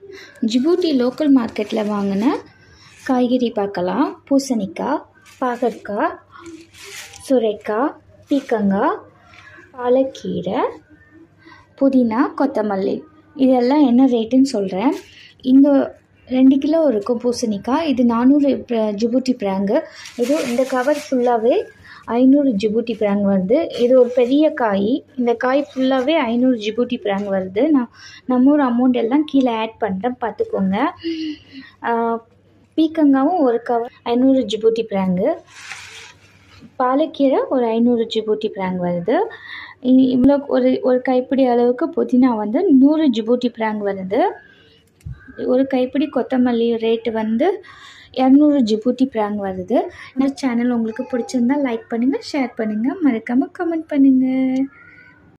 Djibouti local மார்க்கெட்டில் வாங்கின காய்கறி பார்க்கலாம் பூசணிக்காய் பாகற்காய் சுரைக்காய் பீக்கங்காய் பாலக்கீரை புதினா கொத்தமல்லி இதெல்லாம் என்ன ரேட்டுன்னு சொல்கிறேன் இங்கே ரெண்டு கிலோ இருக்கும் பூசணிக்காய் இது நானூறு பிர- ஜிபூட்டி பிராங்கு இது இந்த கவர் ஃபுல்லாகவே ஐநூறு ஜிபூட்டி பிராங் வருது இது ஒரு பெரிய காய் இந்த காய் ஃபுல்லாகவே ஐநூறு ஜிபூட்டி பிராங் வருது நான் நம்ம ஊர் அமௌண்ட் எல்லாம் கீழே ஆட் பண்ணுறேன் பார்த்துக்கோங்க ஆஹ் பீக்கங்காவும் ஒரு கவர் ஐநூறு ஜிபூட்டி பிராங்கு பாலக்கீரை ஒரு ஐநூறு ஜிபூட்டி பிராங் வருது இ- இவ்வளோ ஒரு ஒரு கைப்பிடி அளவுக்கு புதினா வந்து நூறு ஜிபூட்டி பிராங் வருது ஒரு கைப்பிடி கொத்தமல்லி ரேட்டு வந்து இரநூறு ஜிபூட்டி பிராங் வருது இந்த சேனல் உங்களுக்கு பிடிச்சிருந்தா லைக் பண்ணுங்கள் ஷேர் பண்ணுங்கள் மறக்காமல் கமெண்ட் பண்ணுங்கள்